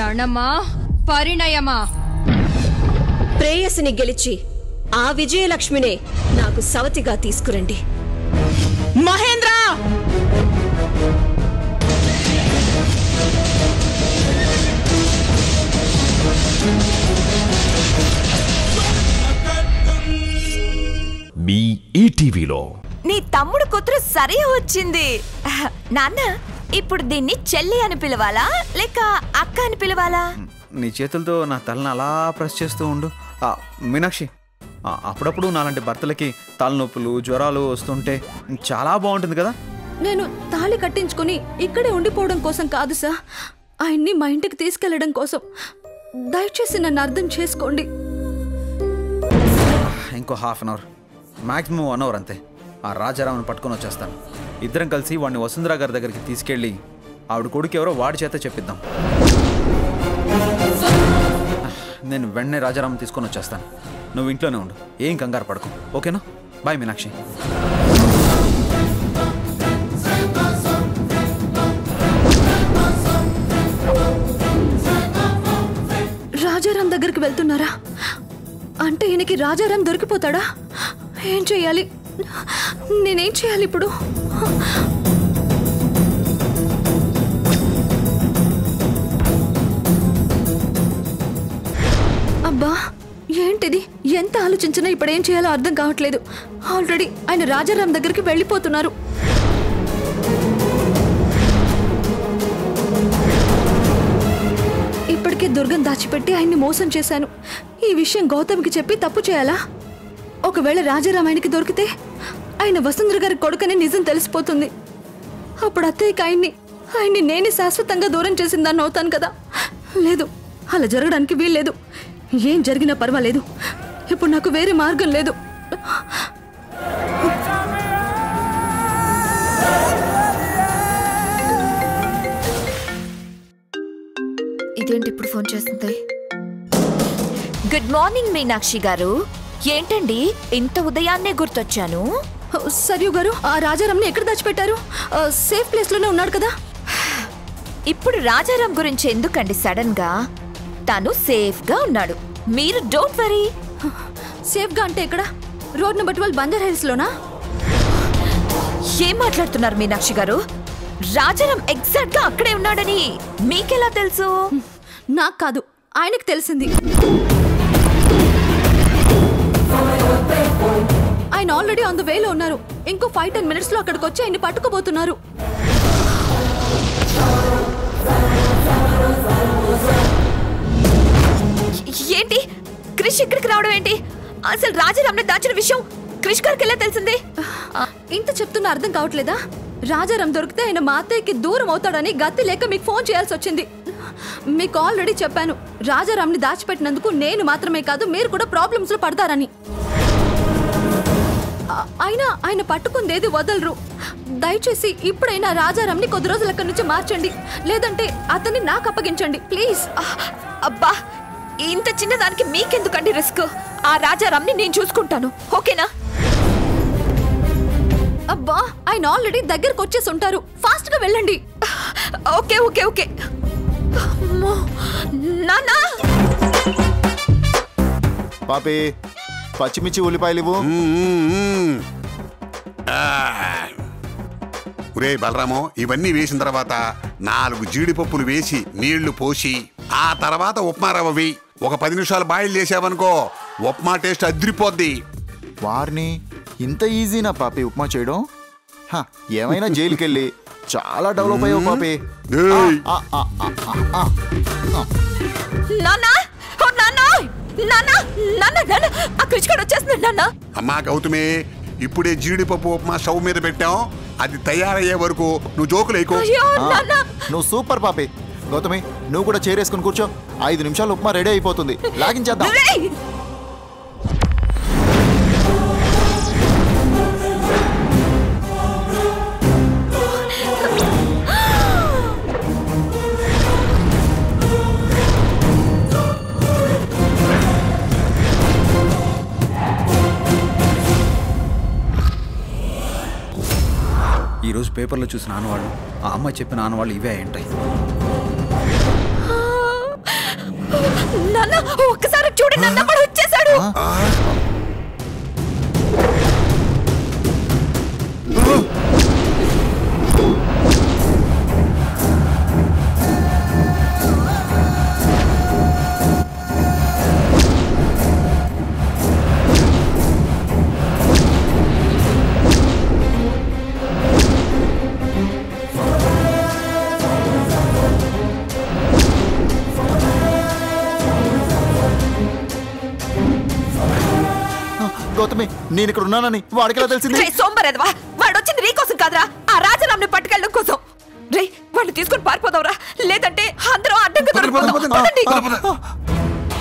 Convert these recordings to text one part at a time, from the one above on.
రణమా పరిణయమా ప్రేయసిని గెలిచి ఆ విజయలక్ష్మినే నాకు సవతిగా తీసుకురండి మహేంద్ర మీ ఈటీవీలో నీ తమ్ముడు కూతురు సరి వచ్చింది నాన్న ఇప్పుడు దీన్ని చెల్లి అని పిలవాలా లేక అక్క అని పిలవాలా నీ చేతులతో నా తలని అలా ప్రెస్ చేస్తూ ఉండు ఆ, మీనాక్షి ఆ, అప్పుడప్పుడు నాలాంటి భర్తలకి తలనొప్పులు జ్వరాలు వస్తుంటే చాలా బాగుంటుంది కదా నేను తాళి కట్టించుకుని ఇక్కడే ఉండిపోవడం కోసం కాదు సార్ ఆయన్ని మా ఇంటికి తీసుకెళ్లడం కోసం దయచేసి నన్ను అర్థం చేసుకోండి ఇంకో half an hour maximum one hour అంతే ఆ రాజారావుని పట్టుకొని వచ్చేస్తాను ఇద్దరం కలిసి వాడిని వసుంధరా గారి దగ్గరికి తీసుకెళ్ళి ఆవిడ కొడుకు ఎవరో వాడి చేత చెప్పిద్దాం నేను వెంటనే రాజారాం తీసుకొని వచ్చేస్తాను నువ్వు ఇంట్లోనే ఉండు ఏం కంగారు పడకు ఓకేనా బాయ్ మీనాక్షి రాజారాం దగ్గరికి వెళ్తున్నారా అంటే ఈయనకి రాజారాం దొరికిపోతాడా ఏం చేయాలి నేనేం చేయాలి ఇప్పుడు అబ్బా ఏంటిది ఎంత ఆలోచించినా ఇప్పుడు ఏం చేయాలో అర్థం కావట్లేదు ఆల్రెడీ ఆయన రాజారాం దగ్గరికి వెళ్ళిపోతున్నారు ఇప్పటికే దుర్గం దాచిపెట్టి ఆయన్ని మోసం చేశాను ఈ విషయం గౌతమ్కి చెప్పి తప్పు చేయాలా ఒకవేళ రాజారాం ఆయనకి దొరికితే ఆయన వసుంధర గారి కొడుకని నిజం తెలిసిపోతుంది అప్పుడు అత్తయ్యకి ఆయన్ని ఆయన్ని నేనే శాశ్వతంగా దూరం చేసిందాన్ని అవుతాను కదా లేదు అలా జరగడానికి వీల్లేదు ఏం జరిగినా పర్వాలేదు ఇప్పుడు నాకు వేరే మార్గం లేదు ఇదేంటి ఇప్పుడు ఫోన్ చేస్తుంది గుడ్ మార్నింగ్ మీనాక్షి గారు ఏంటండి ఇంత ఉదయాన్నే గుర్తొచ్చాను సరియు గారు ఆ రాజారాంని ఎక్కడ దాచిపెట్టారు ఆ, సేఫ్ ప్లేస్ లోనే ఉన్నాడు కదా ఇప్పుడు రాజారాం గురించి ఎందుకండి సడన్ గా తను సేఫ్ గా ఉన్నాడు మీరు డోంట్ వరీ సేఫ్ గా అంటే ఎక్కడ road number twelve Banjara Hills లోనా ఏం మాట్లాడుతున్నారు మీనాక్షి గారు రాజారాం ఎగ్జాక్ట్ గా అక్కడే ఉన్నాడని మీకెలా తెలుసు నాకు కాదు ఆయనకు తెలిసింది ఆయన ఆల్రెడీ ఆన్ ద వేలో ఉన్నారు ఇంకో ఫైవ్ టెన్ మినిట్స్ లో అక్కడికి వచ్చి ఆయన్ని పట్టుకోబోతున్నారు ఏంటి క్రిష్ ఇక్కడికి రావడం ఏంటి అసలు రాజారాంని దాచిన విషయం క్రిష్ గారికి ఎలా తెలిసింది ఇంత చెప్తున్నా అర్థం కావట్లేదా రాజారాం దొరికితే ఆయన మా అత్తయ్యకి దూరం అవుతాడని గత్తి లేక మీకు ఫోన్ చేయాల్సి వచ్చింది మీకు ఆల్రెడీ చెప్పాను రాజారాంని దాచిపెట్టినందుకు నేను మాత్రమే కాదు మీరు కూడా ప్రాబ్లమ్స్ లో పడతారని ఆ- అయినా ఆయన పట్టుకుందేది వదలరు దయచేసి ఇప్పుడైనా రాజారాంని కొద్ది రోజులు అక్కడి నుంచి మార్చండి లేదంటే అతన్ని నాకు అప్పగించండి ప్లీజ్ అబ్బా ఇంత చిన్నదానికి మీకెందుకండి రిస్క్ ఆ రాజారాంని నేను చూసుకుంటాను ఓకేనా అబ్బా ఆయన ఆల్రెడీ దగ్గరకు వచ్చేసి ఉంటారు ఫాస్ట్ గా వెళ్ళండి ఓకే ఓకే ఓకే అమ్మో, నాన్నా పాపి పచ్చిమిర్చి ఉల్లిపాయలు ఇవ్వు ఒరే బలరామో ఇవన్నీ వేసిన తర్వాత నాలుగు జీడిపప్పులు వేసి నీళ్లు పోసి ఆ తర్వాత ఉప్మా రవ్వ వేయి ఒక పది నిమిషాలు బాయిల్ చేసావనుకో ఉప్మా టేస్ట్ అదిరిపోద్ది వారిని ఇంత ఈజీనా పాపి ఉప్మా చేయడం హ, ఏమైనా జైలుకెళ్ళి చాలా డెవలప్ అయ్యావు పాపి ఏయ్, ఆ, ఆ, ఆ, ఆ, ఆ. నాన్నా ఓ నాన్నా నాన్నా నాన్న నాన్న ఆ కృష్ణుడు వచ్చేస్తున్నాడు నాన్న అమ్మా గౌతమి ఇప్పుడే జీడిపప్పు ఉప్మా స్టవ్ మీద పెట్టాం అది తయారయ్యే వరకు నువ్వు జోకులేకు అయ్యో ఆ, నాన్న నువ్వు సూపర్ పాపి గౌతమి నువ్వు కూడా చేరేసుకుని కూర్చో ఐదు నిమిషాలు ఉప్మా రెడీ అయిపోతుంది లాగించేద్దాం రేయ్! ఈరోజు పేపర్లో చూసిన ఆనవాళ్ళు ఆ అమ్మాయి చెప్పిన ఆనవాళ్ళు ఇవే అయి ఉంటాయి నాన్న ఒక్కసారి చూడు నాన్న వాడు వచ్చేసాడు గౌతమి నేను ఇక్కడ ఉన్నానని వాడికి ఎలా తెలిసింది రే సోంబరేదవా వాడు వచ్చింది నీ కోసం కాదురా ఆ రాజరామ్ని పట్టుకెళ్ళడం కోసం రే వాడిని తీసుకొని పారిపోదావురా లేదంటే అందరూ అడ్డంగా పద, పద, దొరికిపోదాం. పద, పదండి. పద, పద.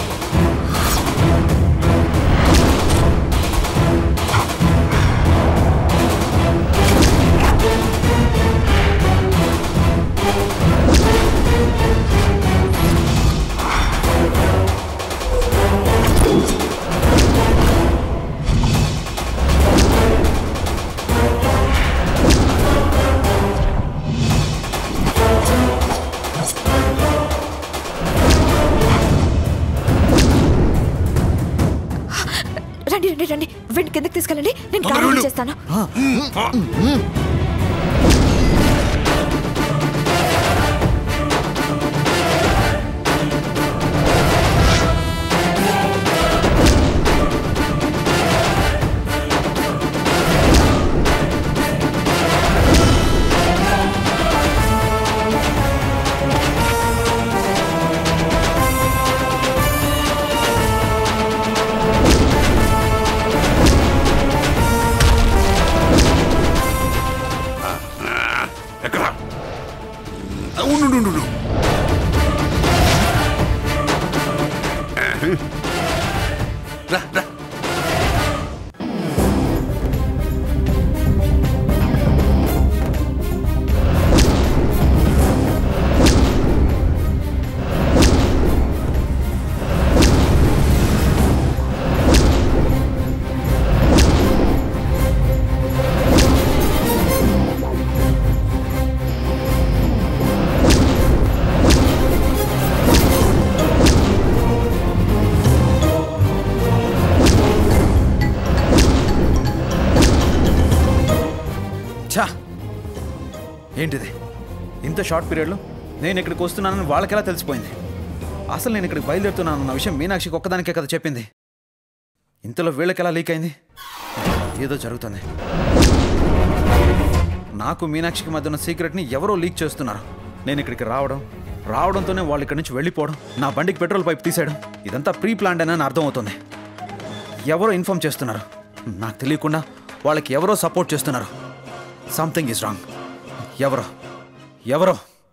రండి రండి రండి వెంట కిందకి తీసుకెళ్ళండి నేను తొందరగా కారు వెళ్ళు. చేస్తాను ఎక్కడ ఉండు ఉండు, ఉండు, ఉండు. రా రా ఛా ఏంటిది ఇంత షార్ట్ పీరియడ్లో నేను ఇక్కడికి వస్తున్నానని వాళ్ళకెలా తెలిసిపోయింది అసలు నేను ఇక్కడికి బయలుదేరుతున్నానన్న విషయం మీనాక్షికి ఒక్కదానికే కదా చెప్పింది ఇంతలో వీళ్ళకెలా లీక్ అయింది ఏదో జరుగుతుంది నాకు మీనాక్షికి మధ్య ఉన్న సీక్రెట్ని ఎవరో లీక్ చేస్తున్నారు నేను ఇక్కడికి రావడం రావడంతోనే వాళ్ళు ఇక్కడి నుంచి వెళ్ళిపోవడం నా బండికి పెట్రోల్ పైప్ తీసేయడం ఇదంతా ప్రీ ప్లాన్డ్ అని అర్థం అవుతుంది ఎవరో ఇన్ఫార్మ్ చేస్తున్నారు నాకు తెలియకుండా వాళ్ళకి ఎవరో సపోర్ట్ చేస్తున్నారు సంథింగ్ ఈజ్ రాంగ్ ఎవరో ఎవరో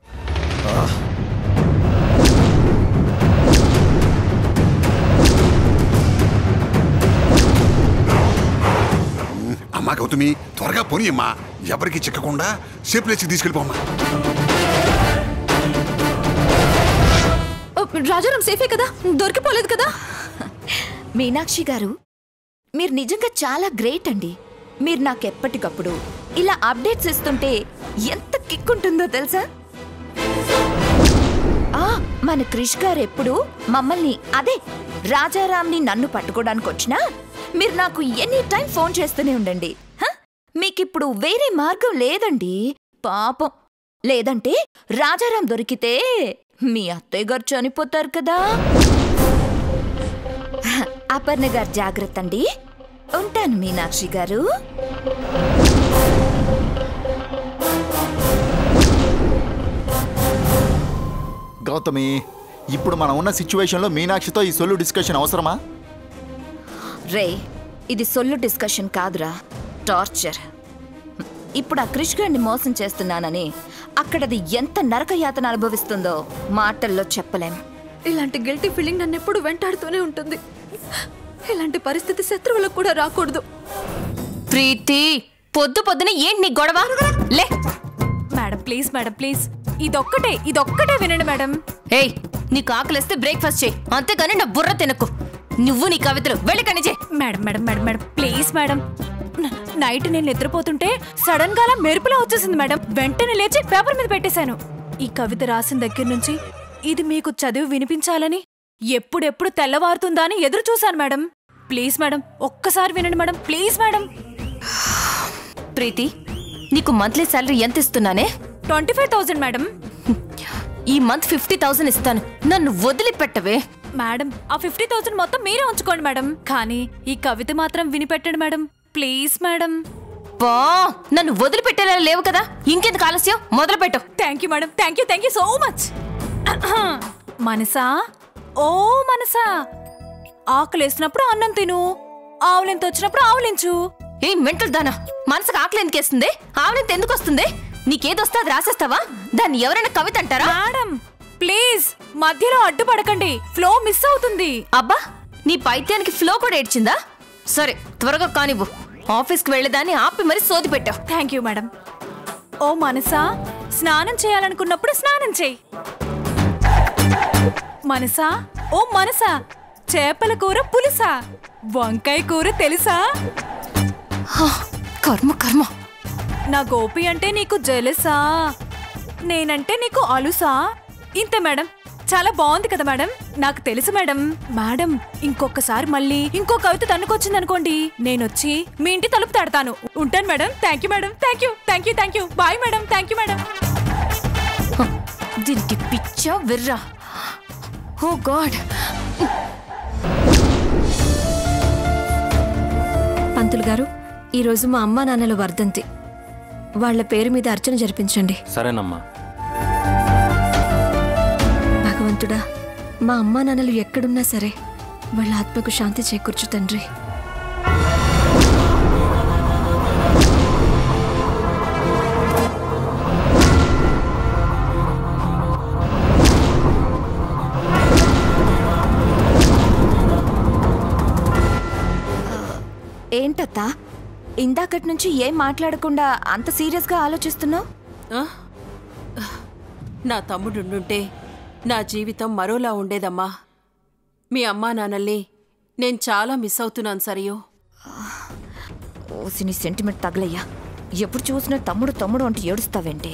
అమ్మా గౌతమి త్వరగా పోనీ అమ్మా ఎవరికి చిక్కకుండా సేఫ్ ప్లేస్కి తీసుకెళ్ళిపోమ్మా ఓ, రాజారాం సేఫే కదా దొరికిపోలేదు కదా మీనాక్షి గారు మీరు నిజంగా చాలా గ్రేట్ అండి మీరు నాకు ఎప్పటికప్పుడు ఇలా అప్డేట్స్ ఇస్తుంటే ఎంత కిక్ ఉంటుందో తెలుసా ఆ మన క్రిష్ గారు ఎప్పుడు మమ్మల్ని అదే రాజారాంని నన్ను పట్టుకోవడానికి వచ్చినా మీరు నాకు ఎనీ టైం ఫోన్ చేస్తూనే ఉండండి హ? మీకిప్పుడు వేరే మార్గం లేదండి పాపం లేదంటే రాజారాం దొరికితే మీ అత్తయ్య గారు చనిపోతారు కదా అపర్ణ గారు జాగ్రత్త అండి ఉంటాను మీనాక్షి గారు గౌతమి ఇప్పుడు మనం ఉన్న సిచ్యువేషన్లో మీనాక్షితో ఈ సొల్లు డిస్కషన్ అవసరమా రే ఇది సొల్లు డిస్కషన్ కాదురా టార్చర్ ఇప్పుడు ఆ క్రిష్ గారిని మోసం చేస్తున్నానని అక్కడది ఎంత నరకయాతన అనుభవిస్తుందో మాటల్లో చెప్పలేం ఇలాంటి గిల్టీ ఫీలింగ్ నన్ను ఎప్పుడు వెంటాడుతూనే ఉంటుంది ఇలాంటి పరిస్థితి శత్రువులకు కూడా రాకూడదు ప్రీతి పొద్దు పొద్దున ఏంటి నీ గొడవ లే మేడం ప్లీజ్ మేడం ప్లీజ్ ఇదొక్కటే ఇదొక్కటే వినండి మేడం ఏయ్ నీకు ఆకలిస్తే బ్రేక్ఫాస్ట్ చేయి అంతేగాని నా బుర్ర తినకు నువ్వు నీ కవితలు వెళ్ళి కనిచే madam madam madam madam please madam న- నైట్ నేను నిద్రపోతుంటే సడన్ గా అలా మెరుపులా వచ్చేసింది మేడం వెంటనే లేచి పేపర్ మీద పెట్టేశాను ఈ కవిత రాసిన దగ్గర నుంచి ఇది మీకు చదివి వినిపించాలని ఎప్పుడెప్పుడు తెల్లవారుతుందా అని ఎదురు చూశాను మేడం ప్లీజ్ మేడం ఒక్కసారి వినండి మేడం ప్లీజ్ మేడం ప్రీతి నీకు మంత్లీ శాలరీ ఎంత ఇస్తున్నానే ట్వంటీ ఫైవ్ థౌసండ్ మేడం ఈ మంత్ ఫిఫ్టీ థౌసండ్ ఇస్తాను నన్ను వదిలిపెట్టవే మేడం ఆ ఫిఫ్టీ థౌసండ్ మొత్తం మీరే ఉంచుకోండి మేడం కానీ ఈ కవిత మాత్రం వినిపెట్టండి మేడం ప్లీజ్ మేడం బా నన్ను వదిలిపెట్టేలా లేవు కదా ఇంకెందుకు ఆలస్యం మొదలు పెట్టు thank you madam thank you thank you so much మనసా ఓ మనసా ఆకలేసినప్పుడు అన్నం తిను ఆవులింత వచ్చినప్పుడు ఆవులించు ఏ మెంటల్ దానా మనసుకు ఆకలి ఎందుకేస్తుంది ఆవిడంత ఎందుకు వస్తుంది నీకేదొస్తే అది రాసేస్తావా దాన్ని ఎవరైనా కవిత అంటారా మేడం ప్లీజ్ మధ్యలో అడ్డుపడకండి ఫ్లో మిస్ అవుతుంది అబ్బా నీ పైత్యానికి ఫ్లో కూడా ఏడ్చిందా సరే త్వరగా కానివ్వు ఆఫీస్కి వెళ్ళేదాన్ని ఆపి మరి సోది పెట్టావు థ్యాంక్ యూ మేడం ఓ మనసా స్నానం చేయాలనుకున్నప్పుడు స్నానం చేయి మనసా ఓ మనసా చేపల కూర పులుసా వంకాయ కూర తెలుసా హా, కర్మ కర్మ నా గోపి అంటే నీకు జెలసా నేనంటే నీకు అలుసా ఇంతే మేడం చాలా బాగుంది కదా మేడం నాకు తెలుసు మేడం మేడం ఇంకొకసారి మళ్ళీ ఇంకో కవిత తన్నుకొచ్చింది అనుకోండి నేనొచ్చి మీ ఇంటి తలుపు తడతాను ఉంటాను madam thank you madam thank you thank you thank you bye madam thank you madam దీనికి పిచ్చా వెర్రా ఓ గాడ్ పంతులు గారు ఈరోజు మా అమ్మా నాన్నల వర్ధంతి వాళ్ళ పేరు మీద అర్చన జరిపించండి సరేనమ్మా భగవంతుడా మా అమ్మా నాన్నలు ఎక్కడున్నా సరే వాళ్ళ ఆత్మకు శాంతి చేకూర్చు తండ్రి ఏంటత్తా ఇందాకటి నుంచి ఏం మాట్లాడకుండా అంత సీరియస్గా ఆలోచిస్తున్నావు ఆ? నా తమ్ముడుండుంటే నా జీవితం మరోలా ఉండేదమ్మా మీ అమ్మా నాన్నల్ని నేను చాలా మిస్ అవుతున్నాను సరియో ఓసిని సెంటిమెంట్ తగలయ్యా ఎప్పుడు చూసినా తమ్ముడు తమ్ముడు అంటే ఏడుస్తావేంటి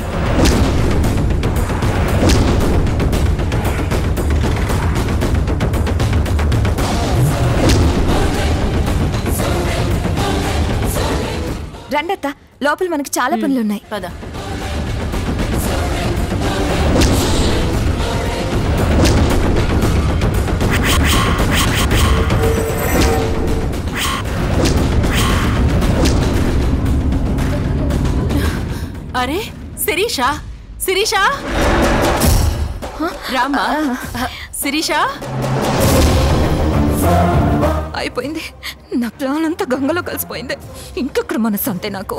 రండత్త లోపల మనకి చాలా పనులున్నాయి పద అరే శిరీషా శిరీషా రామ్మా శిరీషా అయిపోయింది నా ప్లాన్ అంతా గంగలో కలిసిపోయింది ఇంకొక్కడ మనసు అంతే నాకు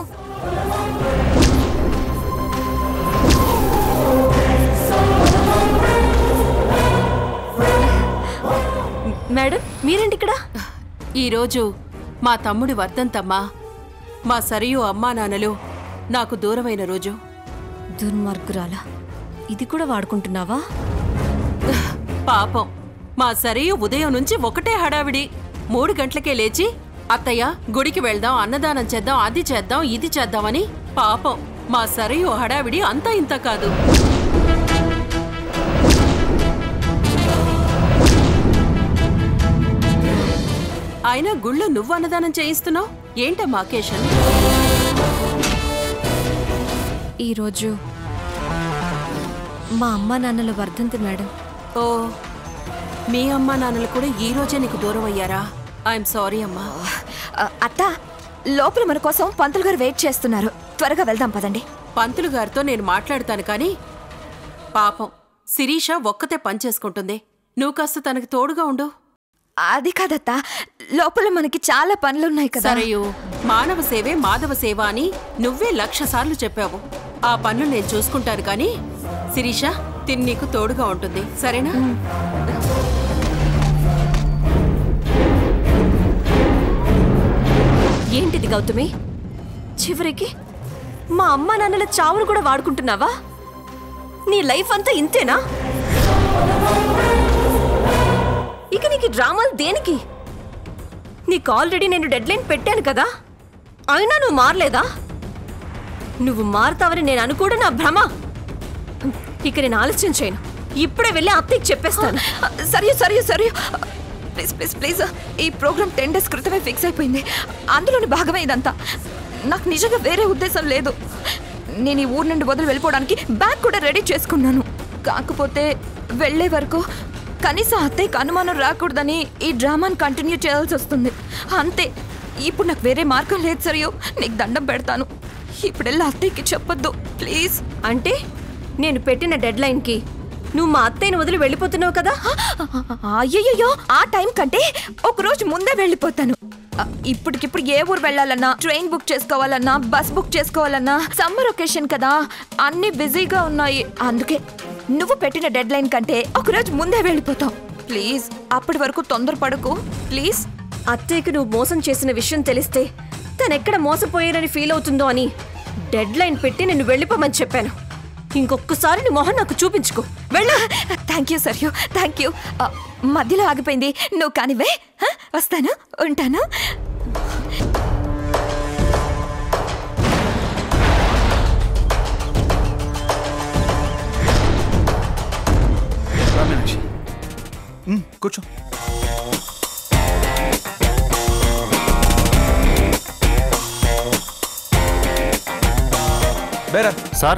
మేడం మీరేంటి ఇక్కడ ఈరోజు మా తమ్ముడి వర్ధంతమ్మా మా సరియు అమ్మా నాన్నలు నాకు దూరమైన రోజు దుర్మార్గురాలా ఇది కూడా వాడుకుంటున్నావా పాపం మా సరియు ఉదయం నుంచి ఒకటే హడావిడి మూడు గంటలకే లేచి అత్తయ్య గుడికి వెళ్దాం అన్నదానం చేద్దాం అది చేద్దాం ఇది చేద్దామని పాపం మా సరియు హడావిడి అంతా ఇంత కాదు అయినా గుళ్ళో నువ్వు అన్నదానం చేయిస్తున్నావు ఏంటమ్మా అకేషన్ ఈరోజు మా అమ్మ నాన్నల వర్ధంతి మేడం ఓ మీ అమ్మా నాన్నలు కూడా ఈ రోజే నీకు దూరం అయ్యారా ఐఎమ్ సారీ అమ్మా ఆ, అత్త లోపల మన కోసం పంతులు గారు వెయిట్ చేస్తున్నారు త్వరగా వెళ్దాం పదండి పంతులు గారితో నేను మాట్లాడతాను కానీ పాపం శిరీష ఒక్కతే పనిచేసుకుంటుంది నువ్వు కాస్త తనకి తోడుగా ఉండు అది కాదత్త లోపల మనకి చాలా పనులున్నాయి కదా సరయు మానవ సేవే మాధవ సేవ అని నువ్వే లక్ష సార్లు చెప్పావు ఆ పనులు నేను చూసుకుంటాను కానీ శిరీష తిని నీకు తోడుగా ఉంటుంది సరేనా ఏంటిది గౌతమి చివరికి మా అమ్మ నాన్నల చావును కూడా వాడుకుంటున్నావా నీ లైఫ్ అంతా ఇంతేనా ఇక నీకు ఈ డ్రామాలు దేనికి నీకు ఆల్రెడీ నేను డెడ్లైన్ పెట్టాను కదా అయినా నువ్వు మారలేదా నువ్వు మారుతావని నేను అనుకోవడం నా భ్రమ ఇక నేను ఆలస్యం చేయను ఇప్పుడే వెళ్ళి అత్తయ్యకి చెప్పేస్తాను సరే సరే సరే ప్లీజ్ ప్లీజ్ ప్లీజ్ ఈ ప్రోగ్రామ్ టెన్ డేస్ క్రితమే ఫిక్స్ అయిపోయింది అందులోని భాగమే ఇదంతా నాకు నిజంగా వేరే ఉద్దేశం లేదు నేను ఈ ఊరు నుండి వదిలి వెళ్ళిపోవడానికి బ్యాగ్ కూడా రెడీ చేసుకున్నాను కాకపోతే వెళ్ళే వరకు కనీసం అత్తయ్యకి అనుమానం రాకూడదని ఈ డ్రామాని కంటిన్యూ చేయాల్సి వస్తుంది అంతే ఇప్పుడు నాకు వేరే మార్గం లేదు సరియో నీకు దండం పెడతాను ఇప్పుడు వెళ్ళి అత్తయ్యకి చెప్పొద్దు ప్లీజ్ అంటే నేను పెట్టిన డెడ్ లైన్కి నువ్వు మా అత్తయ్యని వదిలి వెళ్ళిపోతున్నావు కదా అయ్యయ్యో ఆ టైం కంటే ఒక రోజు ముందే వెళ్ళిపోతాను అ, ఇప్పటికిప్పుడు ఏ ఊరు వెళ్ళాలన్నా ట్రైన్ బుక్ చేసుకోవాలన్నా బస్ బుక్ చేసుకోవాలన్నా సమ్మర్ ఒకేషన్ కదా అన్ని బిజీగా ఉన్నాయి అందుకే నువ్వు పెట్టిన డెడ్ లైన్ కంటే ఒక రోజు ముందే వెళ్ళిపోతాం ప్లీజ్ అప్పటి వరకు తొందరపడకు ప్లీజ్ అత్తయ్యకి నువ్వు మోసం చేసిన విషయం తెలిస్తే తను ఎక్కడ మోసపోయారని ఫీల్ అవుతుందో అని డెడ్ లైన్ పెట్టి నేను వెళ్ళిపోమని చెప్పాను ఇంకొకసారి నీ మొహం నాకు చూపించుకో వెళ్ళు thank you sir you thank you అ, మధ్యలో ఆగిపోయింది నువ్వు కానివే హ? వస్తాను ఉంటాను రా మీనాక్షి ఉమ్, కూర్చో బేరా సార్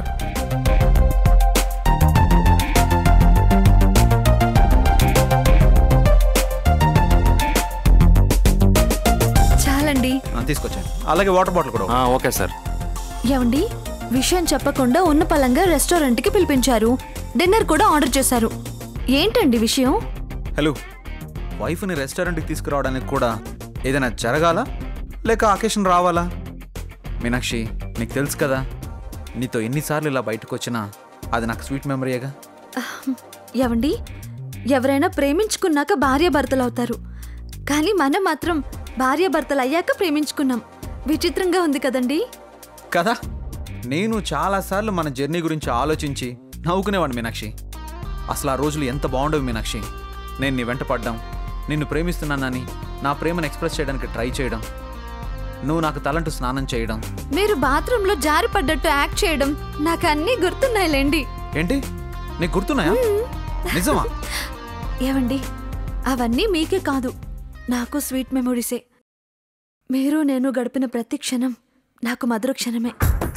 చాలండి ఆ, తీసుకొచ్చాను అలాగే వాటర్ బాటిల్ కూడా ఆ, ఓకే సార్ ఏమండి విషయం చెప్పకుండా ఉన్న పలంగా రెస్టారెంట్కి పిలిపించారు డిన్నర్ కూడా ఆర్డర్ చేశారు ఏంటండి విషయం హలో వైఫ్ని రెస్టారెంట్కి తీసుకురావడానికి కూడా ఏదైనా జరగాల లేక అకేషన్ రావాలా మీనాక్షి నీకు తెలుసు కదా నీతో ఎన్నిసార్లు ఇలా బయటకు వచ్చినా అది నాకు స్వీట్ మెమరీయేగా ఏవండి ఎవరైనా ప్రేమించుకున్నాక భార్యాభర్తలు అవుతారు కానీ మనం మాత్రం భార్యాభర్తలు అయ్యాక ప్రేమించుకున్నాం విచిత్రంగా ఉంది కదండి కదా నేను చాలాసార్లు మన జర్నీ గురించి ఆలోచించి నవ్వుకునేవాడిని మీనాక్షి అసలు ఆ రోజులు ఎంత బాగుండవు మీనాక్షి నేను నీ వెంట పడ్డాం నిన్ను ప్రేమిస్తున్నానని నా ప్రేమను ఎక్స్ప్రెస్ చేయడానికి ట్రై చేయడం నువ్వు నాకు తలంటూ స్నానం చేయడం మీరు బాత్రూంలో జారి పడ్డట్టు యాక్ట్ చేయడం నాకు అన్నీ గుర్తున్నాయిలేండి ఏంటి నీకు గుర్తున్నాయా నిజమా ఏవండి అవన్నీ మీకే కాదు నాకు స్వీట్ మెమొరీసే మీరు నేను గడిపిన ప్రతి క్షణం నాకు మధుర క్షణమే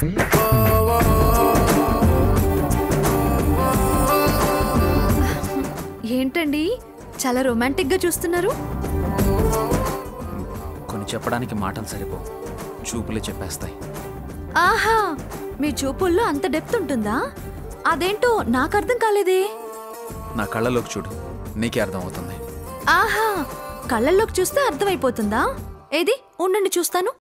ఏంటండి చాలా రొమాంటిక్గా చూస్తున్నారు కొన్ని చెప్పడానికి మాటలు సరిపో చూపులే చెప్పేస్తాయి ఆహా మీ చూపుల్లో అంత డెప్త్ ఉంటుందా అదేంటో నాకు అర్థం కాలేదే నా కళ్ళలోకి చూడు నీకే అర్థం అవుతుంది ఆహా కళ్ళల్లోకి చూస్తే అర్థమైపోతుందా ఏది ఉండండి చూస్తాను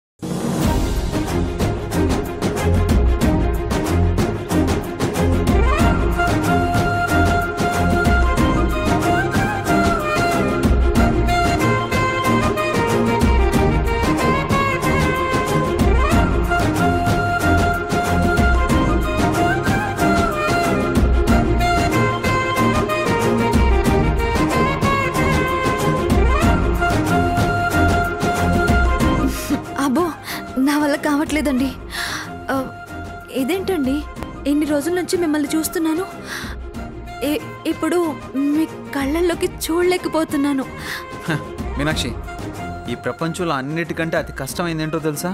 అబ్బో నా వల్ల కావట్లేదండి ఆ, ఇదేంటండి ఎన్ని రోజుల నుంచి మిమ్మల్ని చూస్తున్నాను ఇ- ఇప్పుడు మీ కళ్ళల్లోకి చూడలేకపోతున్నాను హ, మీనాక్షి ఈ ప్రపంచంలో అన్నిటికంటే అతి కష్టమైంది ఏంటో తెలుసా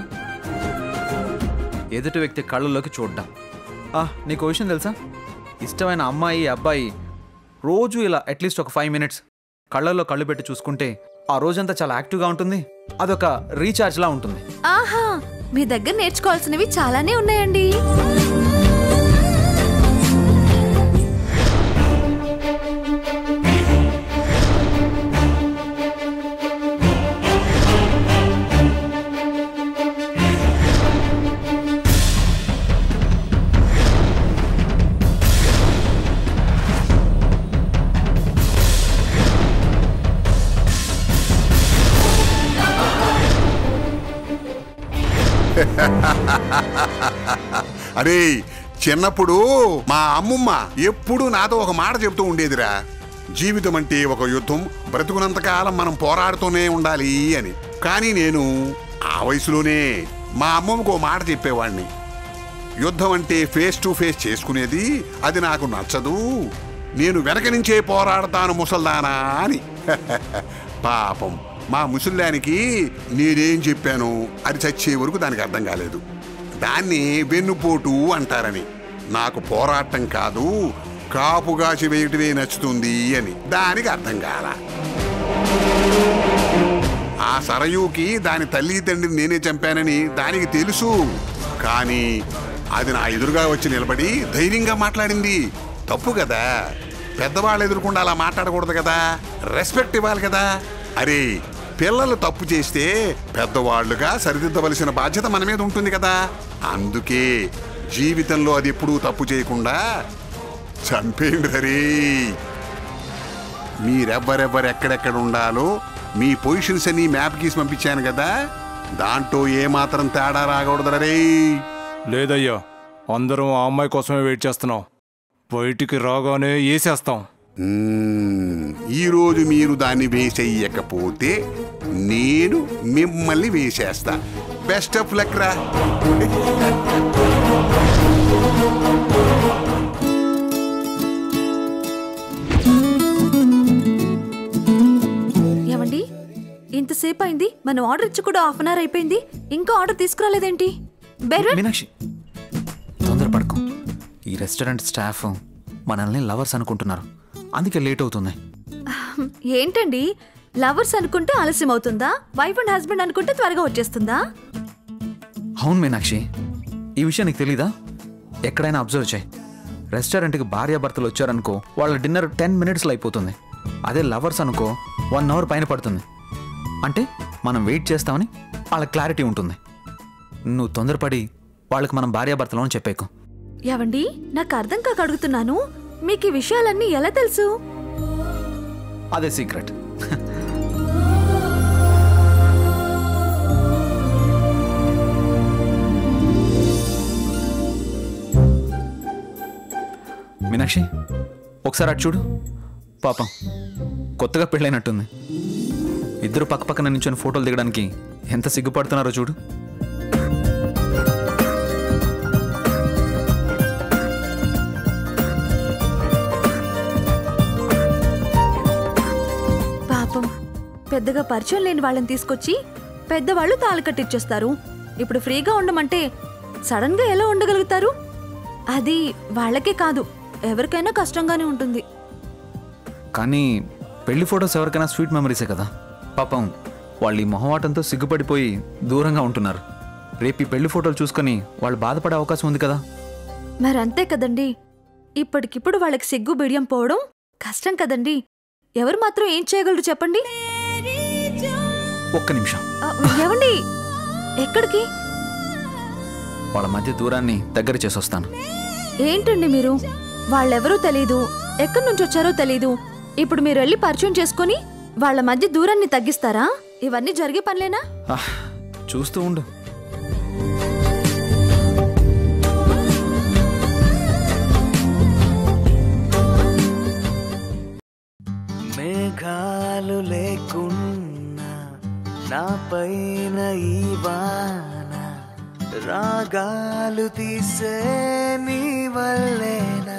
ఎదుటి వ్యక్తి కళ్ళలోకి చూడడం ఆ, నీకు ఓ విషయం తెలుసా ఇష్టమైన అమ్మాయి అబ్బాయి రోజు ఇలా అట్లీస్ట్ ఒక ఫైవ్ మినిట్స్ కళ్ళల్లో కళ్ళు పెట్టి చూసుకుంటే ఆ రోజంతా చాలా యాక్టివ్గా ఉంటుంది అదొక రీఛార్జ్లా ఉంటుంది ఆహా మీ దగ్గర నేర్చుకోవాల్సినవి చాలానే ఉన్నాయండి అరే చిన్నప్పుడు మా అమ్మమ్మ ఎప్పుడూ నాతో ఒక మాట చెప్తూ ఉండేదిరా జీవితం అంటే ఒక యుద్ధం బ్రతుకున్నంతకాలం మనం పోరాడుతూనే ఉండాలి అని కానీ నేను ఆ వయసులోనే మా అమ్మమ్మకు ఓ మాట చెప్పేవాడిని యుద్ధం అంటే ఫేస్ టు ఫేస్ చేసుకునేది అది నాకు నచ్చదు నేను వెనక నుంచే పోరాడతాను ముసల్దానా అని పాపం మా ముసల్దానికి నేనేం చెప్పాను అది చచ్చే వరకు దానికి అర్థం కాలేదు దాన్ని వెన్నుపోటు అంటారని నాకు పోరాటం కాదు కాపుగాచి వేయటమే నచ్చుతుంది అని దానికి అర్థం కాల ఆ సరయుకి దాని తల్లి తండ్రిని నేనే చంపానని దానికి తెలుసు కానీ అది నా ఎదురుగా వచ్చి నిలబడి ధైర్యంగా మాట్లాడింది తప్పు కదా పెద్దవాళ్ళు ఎదురుకుండా అలా మాట్లాడకూడదు కదా రెస్పెక్ట్ ఇవ్వాలి కదా అరే పిల్లలు తప్పు చేస్తే పెద్దవాళ్లుగా సరిదిద్దవలసిన బాధ్యత మన మీద ఉంటుంది కదా అందుకే జీవితంలో అది ఎప్పుడూ తప్పు చేయకుండా చంపేయండి హరి మీరెవ్వరెవ్వరు ఎక్కడెక్కడ ఉండాలో మీ పొజిషన్స్ అన్ని మ్యాప్ గీసి పంపించాను కదా దాంట్లో ఏమాత్రం తేడా రాకూడదు రే లేదయ్యా అందరం ఆ అమ్మాయి కోసమే వెయిట్ చేస్తున్నాం బయటికి రాగానే వేసేస్తాం ఈ రోజు మీరు దాన్ని వేసేయకపోతే నేను మిమ్మల్ని వేసేస్తా బెస్ట్ ఆఫ్ లక్ రా ఏమండి ఇంతసేపు అయింది మనం ఆర్డర్ ఇచ్చి కూడా హాఫ్ అన్ అవర్ అయిపోయింది ఇంకా ఆర్డర్ తీసుకురాలేదేంటి బెర్వెన్ మీనాక్షి తొందరపడకు ఈ రెస్టారెంట్ స్టాఫ్ మనల్ని లవర్స్ అనుకుంటున్నారు అందుకే లేట్ అవుతుంది ఏంటండి లవర్స్ అనుకుంటే ఆలస్యం అవుతుందా వైఫ్ అండ్ హస్బెండ్ అనుకుంటే త్వరగా వచ్చేస్తుందా అవును మీనాక్షి ఈ విషయం నీకు తెలీదా ఎక్కడైనా అబ్జర్వ్ చేయి రెస్టారెంట్కి భార్యాభర్తలు వచ్చారనుకో వాళ్ళ డిన్నర్ టెన్ మినిట్స్లో అయిపోతుంది అదే లవర్స్ అనుకో వన్ అవర్ పైన పడుతుంది అంటే మనం వెయిట్ చేస్తామని వాళ్ళకి క్లారిటీ ఉంటుంది నువ్వు తొందరపడి వాళ్ళకి మనం భార్యాభర్తలు అని చెప్పేకు ఏవండి నాకు అర్థం కాక అడుగుతున్నాను మీకు ఈ విషయాలన్నీ ఎలా తెలుసు అదే సీక్రెట్ మీనాక్షి ఒకసారి అటు చూడు పాపం కొత్తగా పెళ్ళైనట్టుంది ఇద్దరు పక్క పక్కన నించొని ఫోటోలు దిగడానికి ఎంత సిగ్గుపడుతున్నారో చూడు పాపం పెద్దగా పరిచయం లేని వాళ్ళని తీసుకొచ్చి పెద్దవాళ్ళు తాళి కట్టిచ్చేస్తారు ఇప్పుడు ఫ్రీగా ఉండమంటే సడన్ గా ఎలా ఉండగలుగుతారు అది వాళ్ళకే కాదు ఎవరికైనా కష్టంగానే ఉంటుంది కానీ పెళ్లి ఫొటోస్ ఎవరికైనా స్వీట్ మెమరీసే కదా పాపం వాళ్ళు ఈ మొహమాటంతో సిగ్గుపడిపోయి దూరంగా ఉంటున్నారు రేపు ఈ పెళ్లి ఫోటోలు చూసుకొని వాళ్ళు బాధపడే అవకాశం ఉంది కదా మరి అంతే కదండి ఇప్పటికిప్పుడు వాళ్ళకి సిగ్గు బిడియం పోవడం కష్టం కదండి ఎవరు మాత్రం ఏం చేయగలరు చెప్పండి ఒక్క నిమిషం ఆ, ఏవండి ఎక్కడికి వాళ్ళ మధ్య దూరాన్ని దగ్గర చేసొస్తాను ఏంటండి మీరు వాళ్ళెవరూ తెలీదు ఎక్కడి నుంచి వచ్చారో తెలీదు ఇప్పుడు మీరు వెళ్ళి పరిచయం చేసుకొని వాళ్ళ మధ్య దూరాన్ని తగ్గిస్తారా ఇవన్నీ జరిగే పనులేనా ఆహ్, చూస్తూ ఉండు మేఘాలు లేకున్నా నా పైన ఈ వాన రాగాలు తీసే నీ వల్లేనా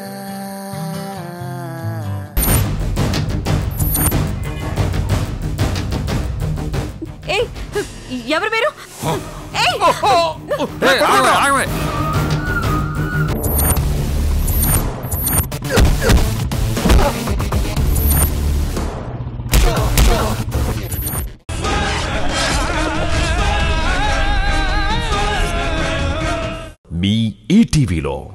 ఏయ్ ఎవరు మీరు ఏయ్ మీ ఈటీవీలో